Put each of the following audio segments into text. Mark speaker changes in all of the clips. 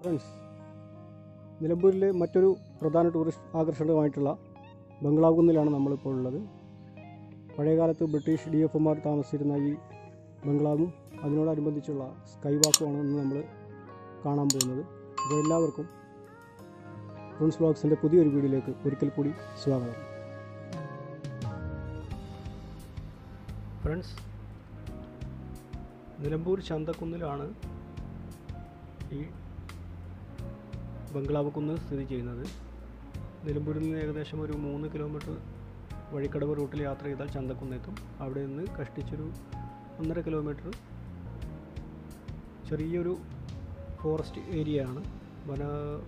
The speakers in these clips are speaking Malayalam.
Speaker 1: ഫ്രണ്ട്സ് നിലമ്പൂരിലെ മറ്റൊരു പ്രധാന ടൂറിസ്റ്റ് ആകർഷണമായിട്ടുള്ള ബംഗ്ലാവ് കുന്നിലാണ് നമ്മളിപ്പോൾ ഉള്ളത് പഴയകാലത്ത് ബ്രിട്ടീഷ് ഡി എഫ് എമാർ താമസിച്ചിരുന്ന ഈ ബംഗ്ലാവും അതിനോടനുബന്ധിച്ചുള്ള സ്കൈ വാക്കുമാണ് ഇന്ന് നമ്മൾ കാണാൻ പോകുന്നത് അപ്പോൾ എല്ലാവർക്കും ഫ്രണ്ട്സ് ബ്ലോഗ്സിൻ്റെ പുതിയൊരു വീഡിയോയിലേക്ക് ഒരിക്കൽ കൂടി സ്വാഗതം ഫ്രണ്ട്സ് നിലമ്പൂർ ചന്തക്കുന്നിലാണ് ഈ ബംഗ്ലാവ് കുന്ന് സ്ഥിതി ചെയ്യുന്നത് നിലമ്പൂരിൽ നിന്ന് ഏകദേശം ഒരു മൂന്ന് കിലോമീറ്റർ വഴിക്കടവ് റൂട്ടിൽ യാത്ര ചെയ്താൽ ചന്തക്കുന്നെത്തും അവിടെ നിന്ന് കഷ്ടിച്ചൊരു ഒന്നര കിലോമീറ്റർ ചെറിയൊരു ഫോറസ്റ്റ് ഏരിയ ആണ് വന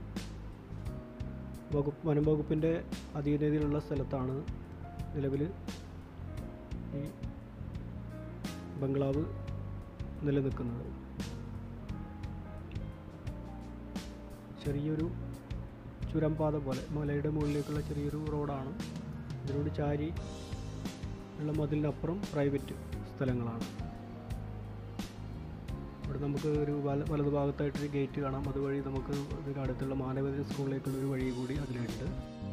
Speaker 1: വകുപ്പ് വനം വകുപ്പിൻ്റെ അധീനതയിലുള്ള സ്ഥലത്താണ് നിലവിൽ ഈ ബംഗ്ലാവ് നിലനിൽക്കുന്നത് ചെറിയൊരു ചുരംപാത പോലെ മലയുടെ മുകളിലേക്കുള്ള ചെറിയൊരു റോഡാണ് ഇതിനോട് ചാരി ഉള്ള മതിലിനപ്പുറം പ്രൈവറ്റ് സ്ഥലങ്ങളാണ് ഇവിടെ നമുക്ക് ഒരു വല വലതു ഭാഗത്തായിട്ടൊരു ഗേറ്റ് കാണാം അതുവഴി നമുക്ക് ഇതിന് അടുത്തുള്ള മാനവതി സ്കൂളിലേക്കുള്ള ഒരു വഴി കൂടി അതിലുണ്ട്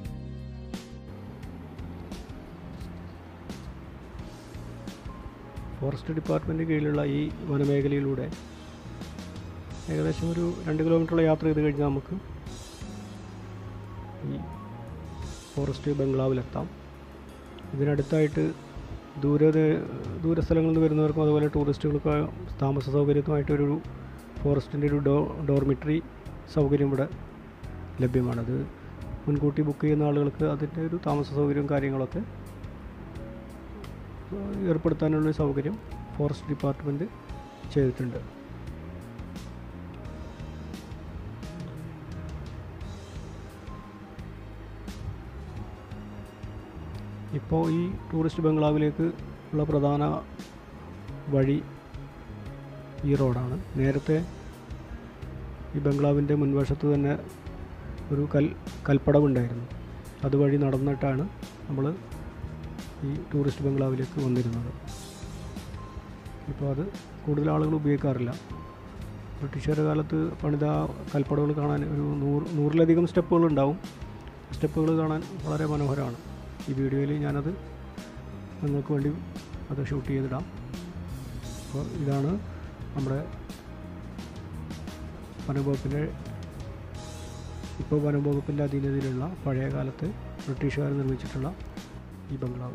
Speaker 1: ഫോറസ്റ്റ് ഡിപ്പാർട്ട്മെൻറ്റ് കീഴിലുള്ള ഈ വനമേഖലയിലൂടെ ഏകദേശം ഒരു രണ്ട് കിലോമീറ്ററുള്ള യാത്ര ചെയ്ത് കഴിഞ്ഞാൽ നമുക്ക് ഈ ഫോറസ്റ്റ് ബംഗ്ലാവിലെത്താം ഇതിനടുത്തായിട്ട് ദൂര ദൂര സ്ഥലങ്ങളിൽ നിന്ന് വരുന്നവർക്കും അതുപോലെ ടൂറിസ്റ്റുകൾക്ക് താമസ സൗകര്യത്തിനായിട്ടൊരു ഫോറസ്റ്റിൻ്റെ ഒരു ഡോ ഡോർമിറ്ററി സൗകര്യം ഇവിടെ ലഭ്യമാണത് മുൻകൂട്ടി ബുക്ക് ചെയ്യുന്ന ആളുകൾക്ക് അതിൻ്റെ ഒരു താമസ സൗകര്യവും കാര്യങ്ങളൊക്കെ ഏർപ്പെടുത്താനുള്ള സൗകര്യം ഫോറസ്റ്റ് ഡിപ്പാർട്ട്മെൻറ്റ് ചെയ്തിട്ടുണ്ട് ഇപ്പോൾ ഈ ടൂറിസ്റ്റ് ബംഗ്ലാവിലേക്ക് ഉള്ള പ്രധാന വഴി ഈ റോഡാണ് നേരത്തെ ഈ ബംഗ്ലാവിൻ്റെ മുൻവശത്ത് തന്നെ ഒരു കൽ കൽപ്പടവുണ്ടായിരുന്നു അതുവഴി നടന്നിട്ടാണ് നമ്മൾ ഈ ടൂറിസ്റ്റ് ബംഗ്ലാവിലേക്ക് വന്നിരുന്നത് ഇപ്പോൾ അത് കൂടുതൽ ആളുകൾ ഉപയോഗിക്കാറില്ല ബ്രിട്ടീഷുകാരുടെ കാലത്ത് പണിത കൽപ്പടകൾ കാണാൻ ഒരു നൂറ് നൂറിലധികം സ്റ്റെപ്പുകൾ ഉണ്ടാവും സ്റ്റെപ്പുകൾ കാണാൻ വളരെ മനോഹരമാണ് ഈ വീഡിയോയിൽ ഞാനത് നിങ്ങൾക്ക് വേണ്ടി അത് ഷൂട്ട് ചെയ്തിടാം അപ്പോൾ ഇതാണ് നമ്മുടെ വനംവകുപ്പിൻ്റെ ഇപ്പോൾ വനംവകുപ്പിൻ്റെ അധീനതയിലുള്ള പഴയ കാലത്ത് ബ്രിട്ടീഷുകാർ നിർമ്മിച്ചിട്ടുള്ള ഈ ബംഗ്ലാവ്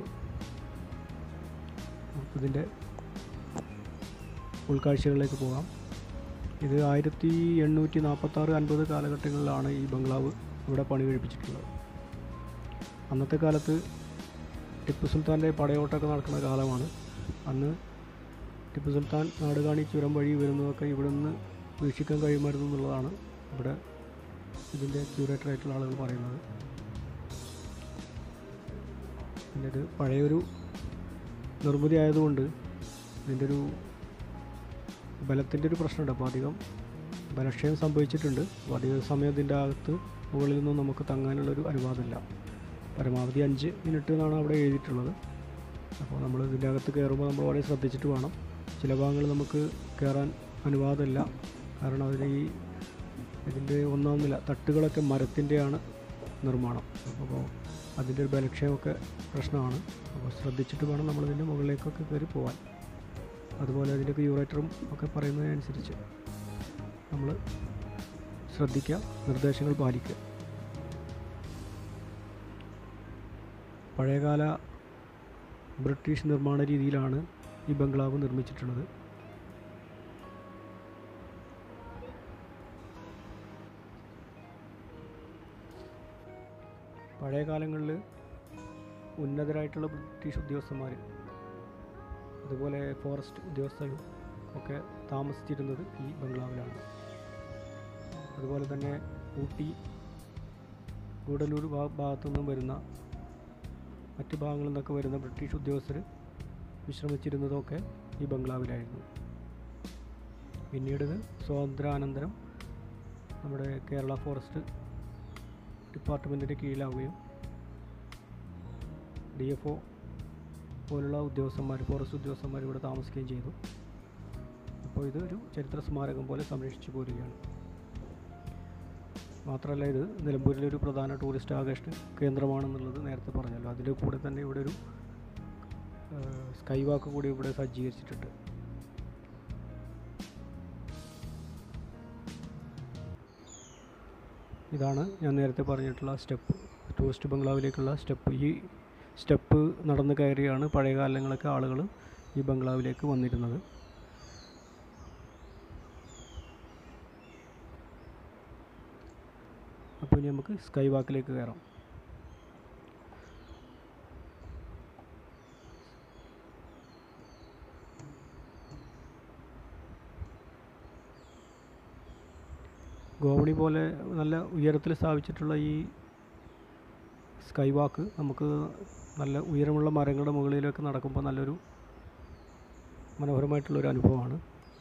Speaker 1: ഇതിൻ്റെ ഉൾക്കാഴ്ചകളിലേക്ക് പോകാം ഇത് ആയിരത്തി എണ്ണൂറ്റി നാൽപ്പത്താറ് അൻപത് കാലഘട്ടങ്ങളിലാണ് ഈ ബംഗ്ലാവ് ഇവിടെ പണി കഴിപ്പിച്ചിട്ടുള്ളത് അന്നത്തെ കാലത്ത് ടിപ്പു സുൽത്താൻ്റെ പടയോട്ടമൊക്കെ നടക്കുന്ന കാലമാണ് അന്ന് ടിപ്പു സുൽത്താൻ നാടുകാണി ചുരം വഴി വരുന്നതൊക്കെ ഇവിടെ നിന്ന് വീക്ഷിക്കാൻ കഴിയുമായിരുന്നു എന്നുള്ളതാണ് ഇവിടെ ഇതിൻ്റെ ക്യൂറേറ്ററായിട്ടുള്ള ആളുകൾ പറയുന്നത് പിന്നെ ഇത് പഴയൊരു നിർമ്മിതി ആയതുകൊണ്ട് ഇതിൻ്റെ ഒരു ബലത്തിൻ്റെ ഒരു പ്രശ്നമുണ്ട് അപ്പോൾ അധികം ബലക്ഷയം സംഭവിച്ചിട്ടുണ്ട് അപ്പോൾ അധിക സമയം ഇതിൻ്റെ അകത്ത് മുകളിൽ നിന്നും നമുക്ക് തങ്ങാനുള്ളൊരു അനുവാദമില്ല പരമാവധി അഞ്ച് മിനിറ്റ് എന്നാണ് അവിടെ എഴുതിയിട്ടുള്ളത് അപ്പോൾ നമ്മൾ ഇതിൻ്റെ അകത്ത് കയറുമ്പോൾ നമ്മൾ വളരെ ശ്രദ്ധിച്ചിട്ട് വേണം ചില ഭാഗങ്ങൾ നമുക്ക് കയറാൻ അനുവാദമില്ല കാരണം അതിന് ഈ ഇതിൻ്റെ ഒന്നാം നില തട്ടുകളൊക്കെ മരത്തിൻ്റെയാണ് നിർമ്മാണം അപ്പോൾ അതിൻ്റെ ഒരു ബലക്ഷയമൊക്കെ പ്രശ്നമാണ് അപ്പോൾ ശ്രദ്ധിച്ചിട്ട് വേണം നമ്മളിതിൻ്റെ മുകളിലേക്കൊക്കെ കയറി പോകാൻ അതുപോലെ അതിൻ്റെ ക്യൂറേറ്ററും ഒക്കെ പറയുന്നതിനനുസരിച്ച് നമ്മൾ ശ്രദ്ധിക്കുക നിർദ്ദേശങ്ങൾ പാലിക്കുക പഴയകാല ബ്രിട്ടീഷ് നിർമ്മാണ രീതിയിലാണ് ഈ ബംഗ്ലാവ് നിർമ്മിച്ചിട്ടുള്ളത് പഴയ കാലങ്ങളിൽ ഉന്നതരായിട്ടുള്ള ബ്രിട്ടീഷ് ഉദ്യോഗസ്ഥന്മാർ അതുപോലെ ഫോറസ്റ്റ് ഉദ്യോഗസ്ഥരും ഒക്കെ താമസിച്ചിരുന്നത് ഈ ബംഗ്ലാവിലാണ് അതുപോലെ തന്നെ ഊട്ടി ഗൂഡല്ലൂർ ഭാഗത്തു നിന്നും വരുന്ന മറ്റ് ഭാഗങ്ങളിൽ നിന്നൊക്കെ വരുന്ന ബ്രിട്ടീഷ് ഉദ്യോഗസ്ഥർ വിശ്രമിച്ചിരുന്നതൊക്കെ ഈ ബംഗ്ലാവിലായിരുന്നു പിന്നീട് ഇത് സ്വാതന്ത്ര്യാനന്തരം നമ്മുടെ കേരള ഫോറസ്റ്റ് ഡിപ്പാർട്ട്മെൻറ്റിൻ്റെ കീഴിലാവുകയും ഡി എഫ് ഒ പോലുള്ള ഉദ്യോഗസ്ഥന്മാർ ഫോറസ്റ്റ് ഉദ്യോഗസ്ഥന്മാർ ഇവിടെ താമസിക്കുകയും ചെയ്തു അപ്പോൾ ഇതൊരു ചരിത്ര സ്മാരകം പോലെ സംരക്ഷിച്ചു പോരുകയാണ് മാത്രമല്ല ഇത് നിലമ്പൂരിലെ ഒരു പ്രധാന ടൂറിസ്റ്റ് ആകർഷണ കേന്ദ്രമാണെന്നുള്ളത് നേരത്തെ പറഞ്ഞല്ലോ അതിൻ്റെ കൂടെ തന്നെ ഇവിടെ ഒരു സ്കൈ വാക്ക് കൂടി ഇവിടെ സജ്ജീകരിച്ചിട്ടുണ്ട് ഇതാണ് ഞാൻ നേരത്തെ പറഞ്ഞിട്ടുള്ള സ്റ്റെപ്പ് ടൂറിസ്റ്റ് ബംഗ്ലാവിലേക്കുള്ള സ്റ്റെപ്പ് ഈ സ്റ്റെപ്പ് നടന്ന് കയറിയാണ് പഴയ കാലങ്ങളൊക്കെ ആളുകൾ ഈ ബംഗ്ലാവിലേക്ക് വന്നിരുന്നത് അപ്പോൾ ഇനി നമുക്ക് സ്കൈ വാക്കിലേക്ക് കയറാം ഗോവണി പോലെ നല്ല ഉയരത്തിൽ സ്ഥാപിച്ചിട്ടുള്ള ഈ സ്കൈ വാക്ക് നമുക്ക് നല്ല ഉയരമുള്ള മരങ്ങളുടെ മുകളിലൊക്കെ നടക്കുമ്പോൾ നല്ലൊരു മനോഹരമായിട്ടുള്ളൊരു അനുഭവമാണ്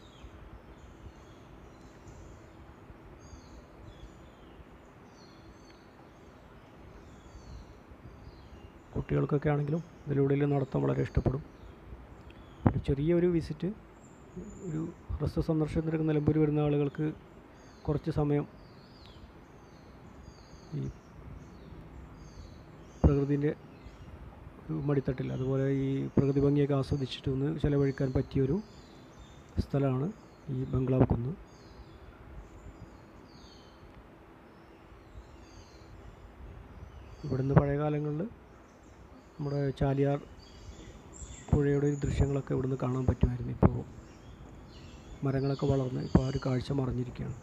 Speaker 1: കുട്ടികൾക്കൊക്കെ ആണെങ്കിലും ഇതിലൂടെ നടത്താൻ വളരെ ഇഷ്ടപ്പെടും ഒരു ചെറിയൊരു വിസിറ്റ് ഒരു ഹ്രസ്വ സന്ദർശനത്തിനൊക്കെ നിലമ്പൂർ വരുന്ന ആളുകൾക്ക് കുറച്ച് സമയം ഈ പ്രകൃതിൻ്റെ ഒരു മടിത്തട്ടിൽ അതുപോലെ ഈ പ്രകൃതി ഭംഗിയൊക്കെ ആസ്വദിച്ചിട്ട് ഒന്ന് ചിലവഴിക്കാൻ പറ്റിയൊരു സ്ഥലമാണ് ഈ ബംഗ്ലാവ് കുന്ന് ഇവിടുന്ന് പഴയ കാലങ്ങളിൽ നമ്മുടെ ചാലിയാർ പുഴയുടെ ഈ ദൃശ്യങ്ങളൊക്കെ ഇവിടുന്ന് കാണാൻ പറ്റുമായിരുന്നു ഇപ്പോൾ മരങ്ങളൊക്കെ വളർന്ന് ഇപ്പോൾ ആ ഒരു കാഴ്ച മറഞ്ഞിരിക്കുകയാണ്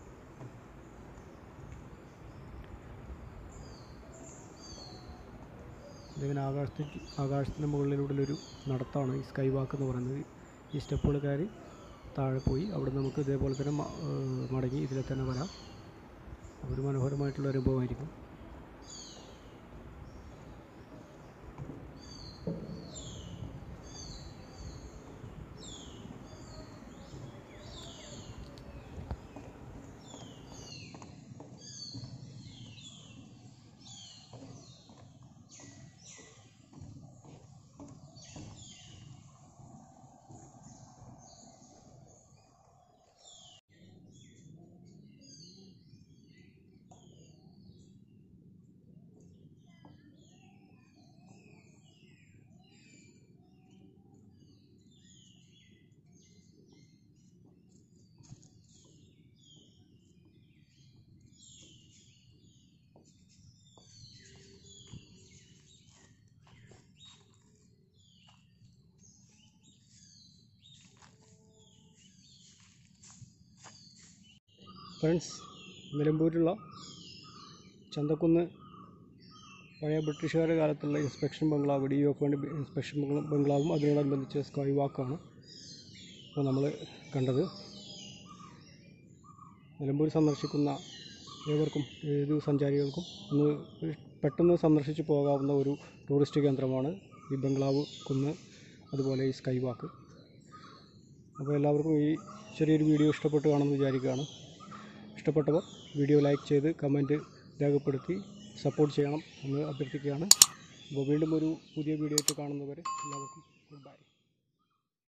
Speaker 1: ഇതിങ്ങനെ ആകാശത്തിൽ ആകാശത്തിൻ്റെ മുകളിലൂടെയൊരു നടത്തമാണ് ഈ സ്കൈ വാക്ക് എന്ന് പറയുന്നത് ഈ സ്റ്റെപ്പുകൾ കയറി താഴെ പോയി അവിടെ നമുക്ക് ഇതേപോലെ തന്നെ മ- ഏഹ് മടങ്ങി ഇതിലെ തന്നെ വരാം ഒരു മനോഹരമായിട്ടുള്ള അനുഭവമായിരിക്കും ഫ്രണ്ട്സ് നിലമ്പൂരിലുള്ള ചന്തക്കുന്ന് പഴയ ബ്രിട്ടീഷുകാരുടെ കാലത്തുള്ള ഇൻസ്പെക്ഷൻ ബംഗ്ലാവ് ഡി ഓഫ് വേണ്ടി ഇൻസ്പെക്ഷൻ ബംഗ്ല- ബംഗ്ലാവും അതിനോടനുബന്ധിച്ച് സ്കൈ വാക്കാണ് ഇപ്പോൾ നമ്മൾ കണ്ടത് നിലമ്പൂർ സന്ദർശിക്കുന്ന ഏവർക്കും ഏത് സഞ്ചാരികൾക്കും ഒന്ന് പെട്ടെന്ന് സന്ദർശിച്ച് പോകാവുന്ന ഒരു ടൂറിസ്റ്റ് കേന്ദ്രമാണ് ഈ ബംഗ്ലാവ് കുന്ന് അതുപോലെ ഈ സ്കൈ വാക്ക് അപ്പോൾ എല്ലാവർക്കും ഈ ചെറിയൊരു വീഡിയോ ഇഷ്ടപ്പെട്ട് കാണുമെന്ന് വിചാരിക്കുകയാണ് ഇഷ്ടപ്പെട്ടവർ വീഡിയോ ലൈക്ക് ചെയ്ത് കമൻറ്റ് രേഖപ്പെടുത്തി സപ്പോർട്ട് ചെയ്യണം എന്ന് അഭ്യർത്ഥിക്കുകയാണ് അപ്പോൾ വീണ്ടും ഒരു പുതിയ വീഡിയോ ആയിട്ട് കാണുന്നവരെ എല്ലാവർക്കും ഗുഡ് ബൈ